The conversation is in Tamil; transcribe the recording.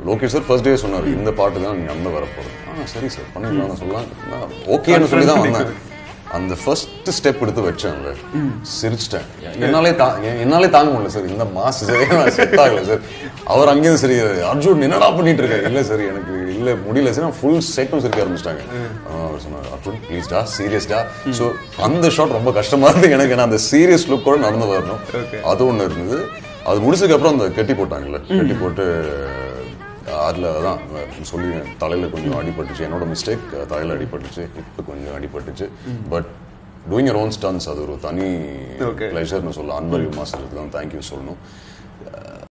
லோகேஷ் சார் ஃபர்ஸ்ட் டே சொன்னார் இந்த பாட்டு தான் நீங்க அந்த வரப்போறது ஆ சரி சார் பண்ணிக்கலாம் சொல்லலாம் ஓகேன்னு சொல்லி தான் வந்தேன் அந்த ஃபர்ஸ்ட் ஸ்டெப் எடுத்து வச்சேன்ல சிரிச்சிட்டேன் என்னாலே தா எ- என்னாலே தாங்க முடியல சார் இந்த மாஸ் சரியா செட் ஆகல சார் அவர் அங்கேயும் சரி அர்ஜுன் என்னடா பண்ணிட்டு இருக்க இல்ல சார் எனக்கு இல்ல முடியல சார் ஃபுல் செட்டும் சிரிக்க ஆரம்பிச்சிட்டாங்க அவர் சொன்னார் அர்ஜுன் ப்ளீஸ்டா சீரியஸ்டா ஸோ அந்த ஷாட் ரொம்ப கஷ்டமா இருந்து எனக்கு ஏன்னா அந்த சீரியஸ் லுக் கூட நடந்து வரணும் அது ஒண்ணு இருந்தது அது முடிச்சதுக்கு அப்புறம் அந்த கட்டி போட்டாங்கல்ல கட்டி போட்டு அதில் தான் சொல்லி தலையில் கொஞ்சம் அடிபட்டுச்சு என்னோட மிஸ்டேக் தலையில் அடிபட்டுச்சு இப்போ கொஞ்சம் அடிபட்டுச்சு but doing your own stunts அது ஒரு தனி Okay. ப்ளஷர்னு சொல்லலாம் அன்பர் மாஸ்டருக்கு தான் தேங்க்யூ சொல்லணும்